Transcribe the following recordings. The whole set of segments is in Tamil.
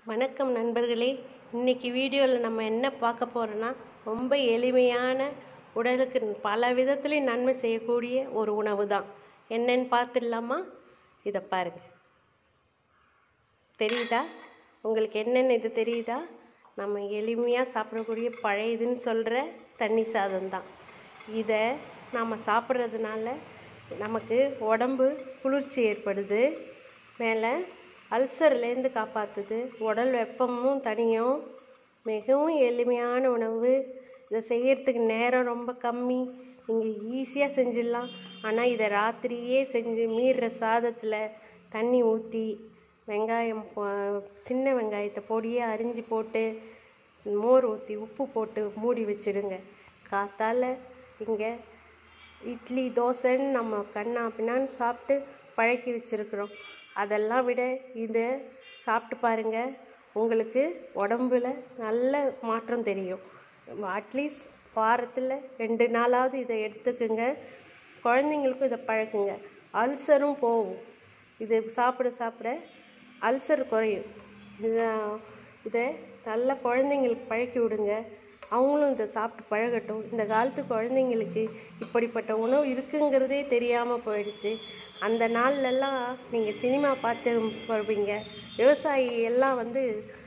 வணக்கம் நண்பர்களே இன்னைக்கு வீடியோவில் நம்ம என்ன பார்க்க போகிறோன்னா ரொம்ப எளிமையான உடலுக்கு பல விதத்துலையும் நன்மை செய்யக்கூடிய ஒரு உணவு தான் என்னன்னு பார்த்துடலாமா இதை பாருங்க தெரியுதா உங்களுக்கு என்னென்ன இது தெரியுதா நம்ம எளிமையாக சாப்பிடக்கூடிய பழையதுன்னு சொல்கிற தண்ணி சாதம் தான் இதை நாம் சாப்பிட்றதுனால நமக்கு உடம்பு குளிர்ச்சி ஏற்படுது மேலே அல்சர்லேருந்து காப்பாற்றுது உடல் வெப்பமும் தனியும் மிகவும் எளிமையான உணவு இதை செய்யறதுக்கு நேரம் ரொம்ப கம்மி நீங்கள் ஈஸியாக செஞ்சிடலாம் ஆனால் இதை ராத்திரியே செஞ்சு மீறுற சாதத்தில் தண்ணி ஊற்றி வெங்காயம் போ- சின்ன வெங்காயத்தை பொடியாக அரிஞ்சு போட்டு மோர் ஊற்றி உப்பு போட்டு மூடி வச்சிடுங்க காத்தால இங்கே இட்லி தோசைன்னு நம்ம கண்ணா பின்னான்னு சாப்பிட்டு பழக்கி வச்சிருக்கிறோம் அதெல்லாம் விட இதை சாப்பிட்டு பாருங்க உங்களுக்கு உடம்புல நல்ல மாற்றம் தெரியும் அட்லீஸ்ட் வாரத்தில் ரெண்டு நாளாவது இதை எடுத்துக்குங்க குழந்தைங்களுக்கும் இதை பழக்குங்க அல்சரும் போகும் இது சாப்பிட சாப்பிட அல்சர் குறையும் இதை இதை நல்ல குழந்தைங்களுக்கு பழக்கி விடுங்க அவங்களும் இதை சாப்பிட்டு பழகட்டும் இந்த காலத்து குழந்தைங்களுக்கு இப்படிப்பட்ட உணவு இருக்குங்கிறதே தெரியாமல் போயிடுச்சு அந்த நாள்லலாம் நீங்கள் சினிமா பார்த்து வருவீங்க விவசாயி எல்லாம் வந்து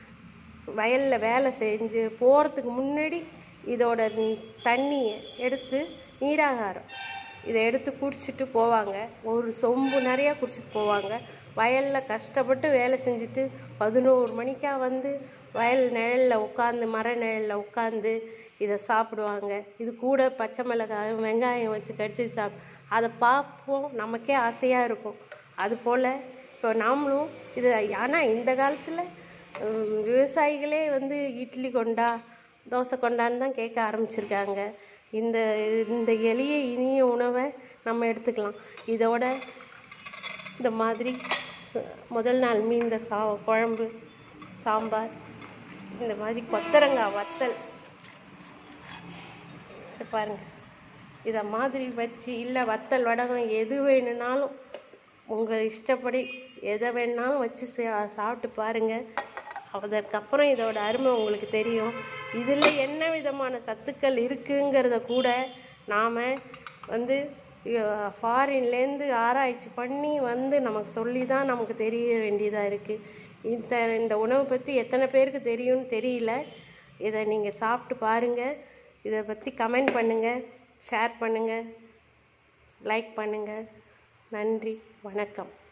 வயலில் வேலை செஞ்சு போகிறதுக்கு முன்னாடி இதோட தண்ணியை எடுத்து நீராகாரம் இதை எடுத்து குடிச்சிட்டு போவாங்க ஒரு சொம்பு நிறையா குடிச்சிட்டு போவாங்க வயலில் கஷ்டப்பட்டு வேலை செஞ்சுட்டு பதினோரு மணிக்கா வந்து வயல் நிழலில் உட்காந்து மர நிழலில் உட்காந்து இதை சாப்பிடுவாங்க இது கூட பச்சை மிளகாயும் வெங்காயம் வச்சு கடிச்சிட்டு சாப் அதை பார்ப்போம் நமக்கே ஆசையாக இருக்கும் அதுபோல் இப்போ நாமளும் இது ஆனால் இந்த காலத்தில் ஹம், விவசாயிகளே வந்து இட்லி கொண்டா தோசை கொண்டான்னு தான் கேட்க ஆரம்பிச்சிருக்காங்க இந்த இந்த எளிய இனிய உணவை நம்ம எடுத்துக்கலாம் இதோட இந்த மாதிரி ச- முதல் நாள் மீந்த சா குழம்பு சாம்பார் இந்த மாதிரி கொத்தரங்காய் வத்தல் இதை பாருங்க இதை மாதிரி வச்சு இல்லை வத்தல் வடகம் எது வேணும்னாலும் உங்கள் இஷ்டப்படி எதை வேணாலும் வச்சு சா- சாப்பிட்டு பாருங்க அதற்கப்புறம் இதோட அருமை உங்களுக்கு தெரியும் இதில் என்ன விதமான சத்துக்கள் இருக்குங்கிறத கூட நாம் வந்து ஃபாரின்லேருந்து ஆராய்ச்சி பண்ணி வந்து நமக்கு சொல்லி தான் நமக்கு தெரிய வேண்டியதாக இருக்குது இந்த இந்த உணவை பற்றி எத்தனை பேருக்கு தெரியும்னு தெரியல இதை நீங்கள் சாப்பிட்டு பாருங்கள் இதை பற்றி கமெண்ட் பண்ணுங்கள் ஷேர் பண்ணுங்கள் லைக் பண்ணுங்கள் நன்றி வணக்கம்